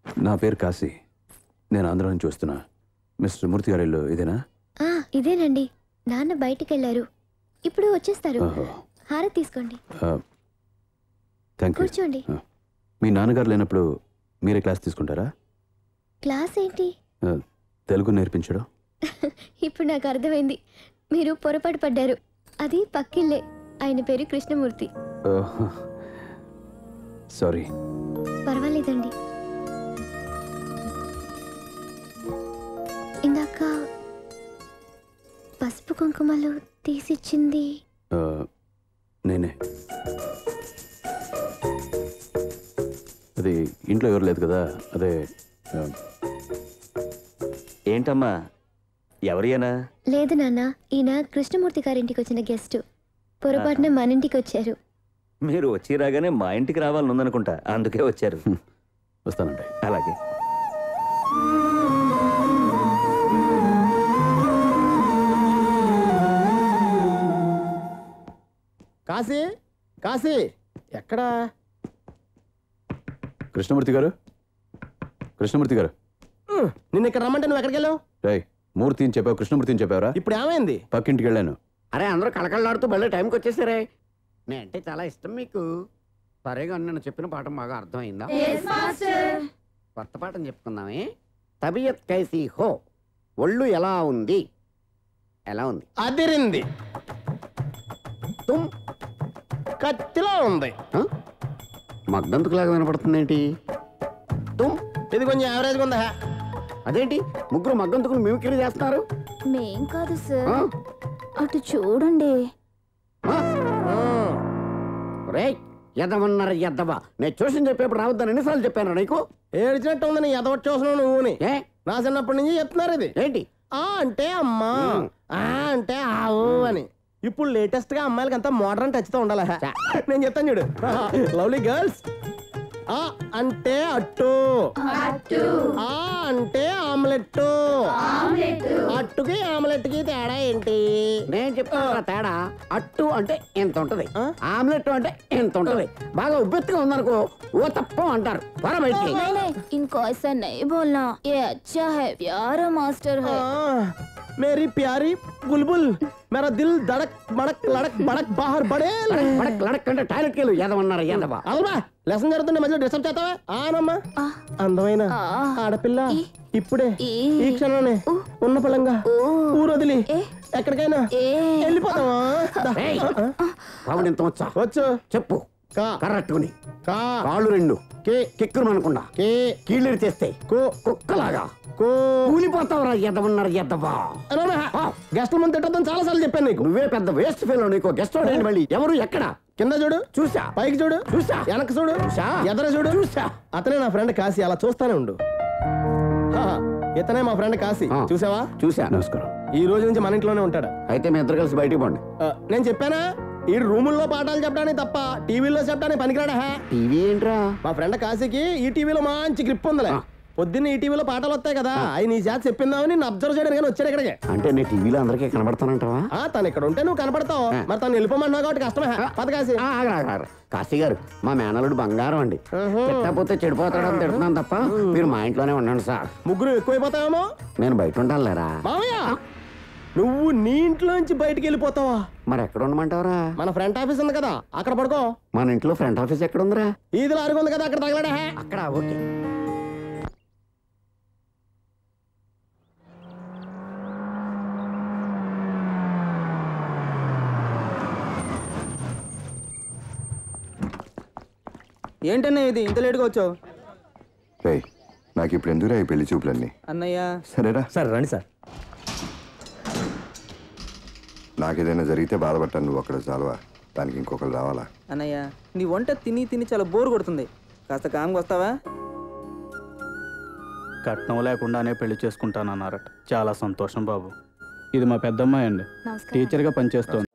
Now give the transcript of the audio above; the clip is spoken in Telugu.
నా పేరు కాశీ నేను ఆంధ్ర నుంచి వస్తున్నా మిస్టర్ మూర్తి గారి ఇల్లు ఇదేనా ఆ, ఇదేనండి నాన్న బయటికి వెళ్ళారు ఇప్పుడు వచ్చేస్తారు ఓహో హారతి తీసుకోండి థ్యాంక్ యూ కూర్చోండి మీ నాన్నగారు లేనప్పుడు మీరే క్లాస్ తీసుకుంటారా క్లాస్ ఏంటి ఆ, తెలుగు నేర్పించడం ఇప్పుడు నాకు అర్థమైంది మీరు పొరపాటు పడ్డారు అది పక్కిల్లే ఆయన పేరు కృష్ణమూర్తి సారీ పర్వాలేదండి ఇందాక పసుపు కుంకుమలు తీసిచ్చింది నేనే అది ఇంట్లో ఎవరు లేదు కదా అదే ఆ, ఏంటమ్మా ఎవరియనా లేదు నాన్న ఈయన కృష్ణమూర్తి గారింటికి వచ్చిన గెస్ట్ పొరపాటున మన ఇంటికి వచ్చారు మీరు వచ్చి రాగానే మా ఇంటికి రావాలని ఉందనుకుంటా అందుకే వచ్చారు వస్తానండి అలాగే కాశీ కాశీ ఎక్కడా కృష్ణమూర్తి గారు కృష్ణమూర్తి గారు ఉహ్, నిన్ను ఇక్కడ రమ్మంటే నువ్వు ఎక్కడికి వెళ్ళావు రేయ్ మూర్తి అని చెప్పావు కృష్ణమూర్తి అని చెప్పావరా ఇప్పుడు ఏమైంది పక్కింటికి వెళ్ళాను అరే అందరూ కళకళలాడుతూ మళ్ళీ టైంకి వచ్చేసారే నేనంటే చాలా ఇష్టం మీకు సరేగా నేను చెప్పిన పాఠం బాగా అర్థమైందా కొత్త పాఠం చెప్పుకుందామే తబియత్ కైసీ హో ఒళ్ళు ఎలా ఉంది ఎలా ఉంది అదిరింది తుమ్ కత్తిలో ఉంది ఆ? మగ్దంతుకులాగా వినపడుతుంది ఏంటి తుమ్ ఇది కొంచెం యావరేజ్గా ఉందా అదేంటి ముగ్గురు మగ్గంతుకులు మిమిక్రీ చేస్తున్నారు మేం కాదు ఆ? సార్ అటు చూడండి ఆ? రేయ్ ఎదవన్నారు ఎద్దవా నేను చూసి చెప్పేప్పుడు రావద్దని ఎన్నిసార్లు చెప్పాను నీకు ఏడ్చినట్టు ఉంది నీ ఎదవట్ చూస్తున్నావు నువ్వుని ఏ నా చిన్నప్పటి నుంచి చెప్తున్నారు ఇది ఏంటి ఆ అంటే అమ్మా ఉమ్. ఆ అంటే ఆవు అని ఇప్పుడు లేటెస్ట్ గా అమ్మాయిలకి అంతా మోడర్న్ టచ్ తో ఉండాలి చా. నేను చెప్తాను చూడు లవ్లీ గర్ల్స్ ఆ అంటే అట్టు ఆ అంటే ఆమ్లెట్ అట్టుకి ఆమ్లెట్ కి తేడా ఏంటి నేను చెప్తాను తేడా అట్టు అంటే ఎంత ఉంటది ఆ? ఆమ్లెట్ అంటే ఎంత ఉంటది బాగా ఉబ్బెత్తుగా ఉందనుకో ఓ తప్ప అంటారు పర బయటికి नहीं नहीं इनको ऐसा नहीं बोलना ये अच्छा है प्यारा मास्टर है ఆ, మేరీ ప్యారీ బుల్బుల్ మేరా దిల్ దడక్ మడక్ లడక్ బడక్ బాహర్ బడే లడక్ లడక్ అంటే టాయిలెట్ కెళ్ళు ఎదవన్నారు ఎదవా అల్వా లెసన్ జరుగుతుండే మధ్యలో డిస్టర్బ్ చేస్తావా ఆనమ్మా అందమైన ఆడపిల్ల ఇప్పుడే ఈ క్షణాన్ని ఉన్న పలంగా ఊరొదిలి ఎక్కడికైనా వెళ్ళిపోతావా దా. ఏయ్. ఆవిడ ఎంత వచ్చా వచ్చు చెప్పు కా కర్రట్టుకుని కా కాళ్ళు రెండు కే కిక్కురు అనుకుండా కే కీళ్ళు చేస్తే కో కుక్కలాగా కో కూలిపోతావురా ఎదవన్నారు ఎదవా గెస్ట్ల ముందు తిట్టద్దని చాలా సార్లు చెప్పాను నీకు నువ్వే పెద్ద వేస్ట్ ఫెయిల్ నీకు గెస్ట్ ఏంటి మళ్ళీ ఎవరు ఎక్కడ కింద చూడు చూసా పైకి చూడు చూసా. వెనక్కి చూడు చూసా. ఎదర చూడు చూసా. అతనే నా ఫ్రెండ్ కాశీ అలా చూస్తానే ఉండు హా, ఇతనే మా ఫ్రెండ్ కాశీ ఆ. చూసావా చూసా నమస్కారం ఈ రోజు నుంచి మన ఇంట్లోనే ఉంటాడు అయితే మీ ఇద్దరు కలిసి బయటికి పోండి ఆ, నేను చెప్పానా ఈ రూముల్లో పాఠాలు చెప్పడానికి తప్ప టీవీలో చెప్పడానికి పనికిరాడా హే? టీవీ ఏంట్రా మా ఫ్రెండ్ కాశీకి ఈ టీవీలో మంచి గ్రిప్ ఉందిలే ఆ. పొద్దున్న ఈ టీవీలో పాటలు వస్తాయి కదా అవి నీ చేత చెప్పిందామని నేను అబ్జర్వ్ చేయడానికి కానీ వచ్చాడు ఇక్కడికి అంటే నీ టీవీలో అందరికీ కనబడతానంటావా ఆ తను ఇక్కడ ఉంటే నువ్వు కనపడతావు ఆ. మరి తను వెళ్ళిపోమన్నావు కాబట్టి కష్టమే హే. పద కాశీ ఆ, ఆగరా, ఆగరా. కాశీ గారు మా మేనలుడు బంగారం అండి ఆహా. తిట్టకపోతే చెడిపోతాడని తిడుతున్నాను తప్ప మీరు మా ఇంట్లోనే ఉండండి సార్ ముగ్గురు ఎక్కువైపోతావేమో నేను బయట ఉంటాను లేరా మామయ్య నువ్వు నీ ఇంట్లో నుంచి బయటికి వెళ్ళిపోతావా మరి ఎక్కడ ఉండమంటావరా మన ఫ్రంట్ ఆఫీస్ ఉంది కదా అక్కడ పడుకో మన ఇంట్లో ఫ్రంట్ ఆఫీస్ ఎక్కడ ఉందిరా ఈదిలో అరుగు ఉంది కదా అక్కడ తగలడా హే. అక్కడ ఓకే ఏంటన్నా ఇది ఇంత లేటుగా వచ్చావు రేయ్ నాకు ఇప్పుడు ఎందుకురా ఈ పెళ్లి చూపులన్నీ అన్నయ్య సరేరా సార్ రండి సార్ నాకేదైనా జరిగితే బాధపడ్డాను నువ్వు అక్కడ చాలవా దానికి ఇంకొకరు రావాలా అన్నయ్య నీ వంట తిని తిని చాలా బోర్ కొడుతుంది కాస్త కామ్గా వస్తావా కట్నం లేకుండానే పెళ్లి చేసుకుంటానన్నారట చాలా సంతోషం బాబు ఇది మా పెద్దమ్మాయి అండి టీచర్గా పనిచేస్తోంది